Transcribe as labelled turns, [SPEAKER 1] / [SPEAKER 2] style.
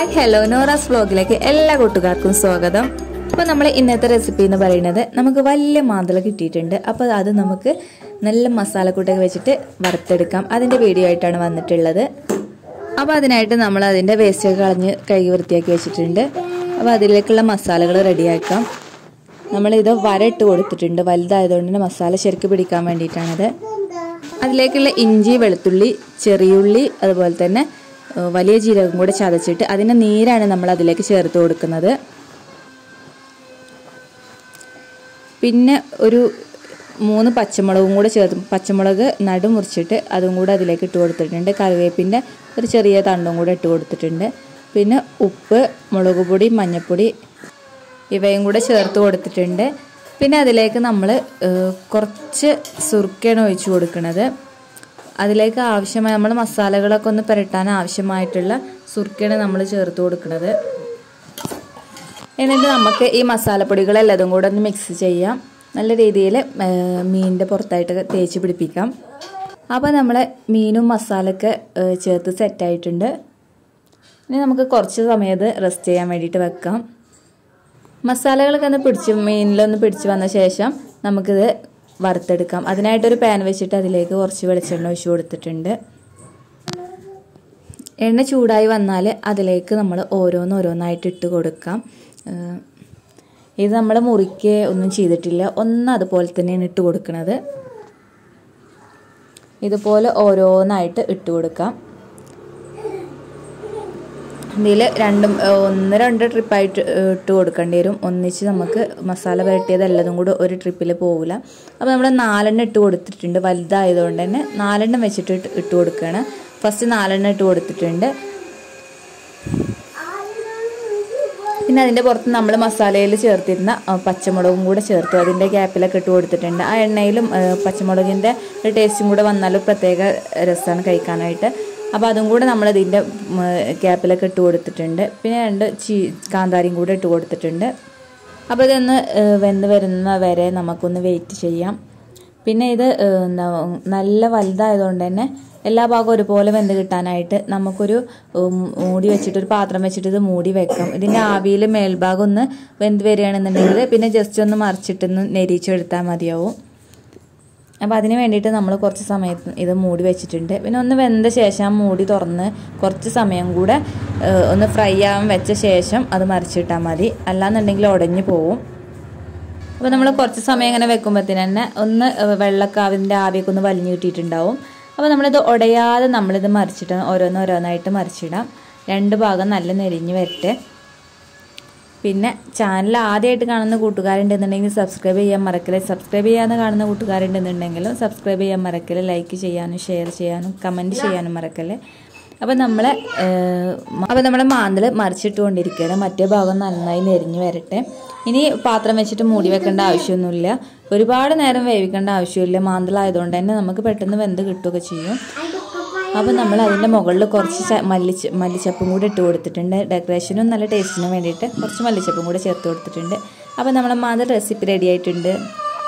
[SPEAKER 1] hi hello Nora's വ്ലോഗിലേക്ക് എല്ലാ കൂട്ടുകാർക്കും സ്വാഗതം അപ്പോൾ നമ്മൾ ഇന്നത്തെ റെസിപ്പി എന്ന് പറയുന്നത് നമുക്ക് വലിയ മാന്തള കിട്ടിയിട്ടുണ്ട് അപ്പോൾ അത് നമുക്ക് നല്ല മസാലക്കൂട്ടൊക്കെ വെച്ചിട്ട് വറുത്തെടുക്കാം അതിൻ്റെ വീഡിയോ ആയിട്ടാണ് വന്നിട്ടുള്ളത് അപ്പോൾ അതിനായിട്ട് നമ്മൾ അതിൻ്റെ വേസ്റ്റൊക്കെ കളഞ്ഞ് കഴുകി വൃത്തിയാക്കി വെച്ചിട്ടുണ്ട് അപ്പോൾ അതിലേക്കുള്ള മസാലകൾ റെഡിയാക്കാം നമ്മളിത് വരട്ട് കൊടുത്തിട്ടുണ്ട് വലുതായതുകൊണ്ട് തന്നെ മസാല ശരിക്ക് പിടിക്കാൻ വേണ്ടിയിട്ടാണത് അതിലേക്കുള്ള ഇഞ്ചി വെളുത്തുള്ളി ചെറിയുള്ളി അതുപോലെ തന്നെ ഏഹ്, വലിയ ജീരകം കൂടെ ചതച്ചിട്ട് അതിൻ്റെ നീരാണ് നമ്മൾ അതിലേക്ക് ചേർത്ത് കൊടുക്കുന്നത് പിന്നെ ഒരു മൂന്ന് പച്ചമുളകും കൂടെ ചേർത്ത് പച്ചമുളക് നടു മുറിച്ചിട്ട് അതും കൂടെ അതിലേക്ക് ഇട്ട് കൊടുത്തിട്ടുണ്ട് കറിവേപ്പിൻ്റെ ഒരു ചെറിയ തണ്ടും കൂടെ ഇട്ട് കൊടുത്തിട്ടുണ്ട് പിന്നെ ഉപ്പ് മുളക് പൊടി മഞ്ഞൾപ്പൊടി ഇവയും കൂടെ ചേർത്ത് കൊടുത്തിട്ടുണ്ട് പിന്നെ അതിലേക്ക് നമ്മൾ കുറച്ച് സുർക്കയാണ് ഒഴിച്ചു കൊടുക്കുന്നത് അതിലേക്ക് ആവശ്യമായ നമ്മൾ മസാലകളൊക്കെ ഒന്ന് പുരട്ടാൻ ആവശ്യമായിട്ടുള്ള സുർക്കയാണ് നമ്മൾ ചേർത്ത് കൊടുക്കുന്നത് എന്നിട്ട് നമുക്ക് ഈ മസാലപ്പൊടികളെല്ലതും കൂടെ ഒന്ന് മിക്സ് ചെയ്യാം നല്ല രീതിയിൽ മീനിൻ്റെ പുറത്തായിട്ട് തേച്ച് പിടിപ്പിക്കാം അപ്പോൾ നമ്മൾ മീനും മസാലയൊക്കെ ഏഹ്, ചേർത്ത് സെറ്റായിട്ടുണ്ട് ഇനി നമുക്ക് കുറച്ച് സമയത്ത് റെസ്റ്റ് ചെയ്യാൻ വേണ്ടിയിട്ട് വെക്കാം മസാലകളൊക്കെ ഒന്ന് പിടിച്ച് മീനിലൊന്ന് പിടിച്ച് വന്ന ശേഷം നമുക്കിത് വറുത്തെടുക്കാം അതിനായിട്ടൊരു പാൻ വെച്ചിട്ട് അതിലേക്ക് കുറച്ച് വെളിച്ചെണ്ണ ഒഴിച്ച് കൊടുത്തിട്ടുണ്ട് എണ്ണ ചൂടായി വന്നാൽ അതിലേക്ക് നമ്മൾ ഓരോന്നോരോന്നായിട്ട് ഇട്ട് കൊടുക്കാം ഏഹ് ഇത് നമ്മൾ മുറിക്ക് ഒന്നും ചെയ്തിട്ടില്ല ഒന്ന് അതുപോലെ തന്നെയാണ് ഇട്ട് കൊടുക്കുന്നത് ഇതുപോലെ ഓരോന്നായിട്ട് ഇട്ട് കൊടുക്കാം ഇതിൽ രണ്ടും ഏഹ് ഒന്ന് രണ്ട് ട്രിപ്പായിട്ട് ഇട്ട് കൊടുക്കേണ്ടി വരും ഒന്നിച്ച് നമുക്ക് മസാല പുരട്ടിയത് എല്ലാതും കൂടെ ഒരു ട്രിപ്പിൽ പോകില്ല അപ്പോൾ നമ്മൾ നാലെണ്ണം ഇട്ട് കൊടുത്തിട്ടുണ്ട് വലുതായതുകൊണ്ട് തന്നെ നാലെണ്ണം വെച്ചിട്ട് ഇട്ട് ഇട്ട് കൊടുക്കുകയാണ് ഫസ്റ്റ് നാലെണ്ണം ഇട്ട് കൊടുത്തിട്ടുണ്ട് പിന്നെ അതിൻ്റെ പുറത്ത് നമ്മൾ മസാലയിൽ ചേർത്തിരുന്ന ആ, പച്ചമുളകും കൂടെ ചേർത്തു അതിൻ്റെ ഗ്യാപ്പിലൊക്കെ ഇട്ട് കൊടുത്തിട്ടുണ്ട് ആ എണ്ണയിലും ആ, പച്ചമുളകിൻ്റെ ഒരു ടേസ്റ്റും കൂടെ വന്നാൽ പ്രത്യേക രസമാണ് കഴിക്കാനായിട്ട് അപ്പോൾ അതും കൂടെ നമ്മൾ ഇതിൻ്റെ ഗ്യാപ്പിലൊക്കെ ഇട്ട് കൊടുത്തിട്ടുണ്ട് പിന്നെ രണ്ട് ചീ കാന്താരിയും കൂടെ ഇട്ട് കൊടുത്തിട്ടുണ്ട് അപ്പോൾ ഇതൊന്ന് ആ, വെന്ത് വരുന്ന വരെ നമുക്കൊന്ന് വെയിറ്റ് ചെയ്യാം പിന്നെ ഇത് ഏഹ്, എന്താ നല്ല വലുതായതുകൊണ്ട് തന്നെ എല്ലാ ഭാഗവും ഒരുപോലെ വെന്ത് കിട്ടാനായിട്ട് നമുക്കൊരു ഉം, മൂടി വെച്ചിട്ട് ഒരു പാത്രം വെച്ചിട്ട് ഇത് മൂടി വെക്കാം ഇതിൻ്റെ ആവിയിൽ മേൽഭാഗം ഒന്ന് വെന്ത് വരികയാണെന്നുണ്ടെങ്കിൽ പിന്നെ ജസ്റ്റ് ഒന്ന് മറിച്ചിട്ടൊന്ന് നെരിച്ചെടുത്താൽ മതിയാവും അപ്പോൾ അതിന് വേണ്ടിയിട്ട് നമ്മൾ കുറച്ച് സമയത്ത് ഇത് മൂടി വെച്ചിട്ടുണ്ട് പിന്നെ ഒന്ന് വെന്ത ശേഷം ആ മൂടി തുറന്ന് കുറച്ച് സമയം കൂടെ ഏഹ്, ഒന്ന് ഫ്രൈ ആവാൻ വെച്ച ശേഷം അത് മറിച്ചിട്ടാൽ മതി അല്ലാന്നുണ്ടെങ്കിൽ ഉടഞ്ഞു പോവും അപ്പോൾ നമ്മൾ കുറച്ച് സമയം ഇങ്ങനെ വെക്കുമ്പോഴത്തേന് തന്നെ ഒന്ന് വെള്ളമൊക്കെ അതിൻ്റെ ആവിയൊക്കെ ഒന്ന് വലിഞ്ഞു കിട്ടിയിട്ടുണ്ടാവും അപ്പോൾ നമ്മളിത് ഉടയാതെ നമ്മളിത് മറിച്ചിട്ട് ഓരോന്നോരോന്നായിട്ട് മറിച്ചിടാം രണ്ട് ഭാഗം നല്ല നെരിഞ്ഞ് വരട്ടെ പിന്നെ ചാനൽ ആദ്യമായിട്ട് കാണുന്ന കൂട്ടുകാരുണ്ടെന്നുണ്ടെങ്കിൽ സബ്സ്ക്രൈബ് ചെയ്യാൻ മറക്കല് സബ്സ്ക്രൈബ് ചെയ്യാതെ കാണുന്ന കൂട്ടുകാരുണ്ടെന്നുണ്ടെങ്കിലും സബ്സ്ക്രൈബ് ചെയ്യാൻ മറക്കല് ലൈക്ക് ചെയ്യാനും ഷെയർ ചെയ്യാനും കമൻറ്റ് ചെയ്യാനും മറക്കല് അപ്പോൾ നമ്മൾ അപ്പോൾ നമ്മൾ മാന്തൽ മറിച്ചിട്ടുകൊണ്ടിരിക്കുകയാണ് മറ്റേ ഭാഗം നന്നായി നെരിഞ്ഞ് വരട്ടെ ഇനി പാത്രം വെച്ചിട്ട് മൂടി വെക്കേണ്ട ആവശ്യമൊന്നുമില്ല ഒരുപാട് നേരം വേവിക്കേണ്ട ആവശ്യമില്ല മാന്തലായതുകൊണ്ട് തന്നെ നമുക്ക് പെട്ടെന്ന് വെന്ത് കിട്ടുകയൊക്കെ ചെയ്യും അപ്പോൾ നമ്മൾ അതിൻ്റെ മുകളിൽ കുറച്ച് ച- മല്ലിച്ച മല്ലിച്ചപ്പും കൂടി ഇട്ട് കൊടുത്തിട്ടുണ്ട് ഡെക്കറേഷനും നല്ല ടേസ്റ്റിനും വേണ്ടിയിട്ട് കുറച്ച് മല്ലിച്ചപ്പും കൂടെ ചേർത്ത് കൊടുത്തിട്ടുണ്ട് അപ്പോൾ നമ്മുടെ മാതൃ റെസിപ്പി റെഡി ആയിട്ടുണ്ട്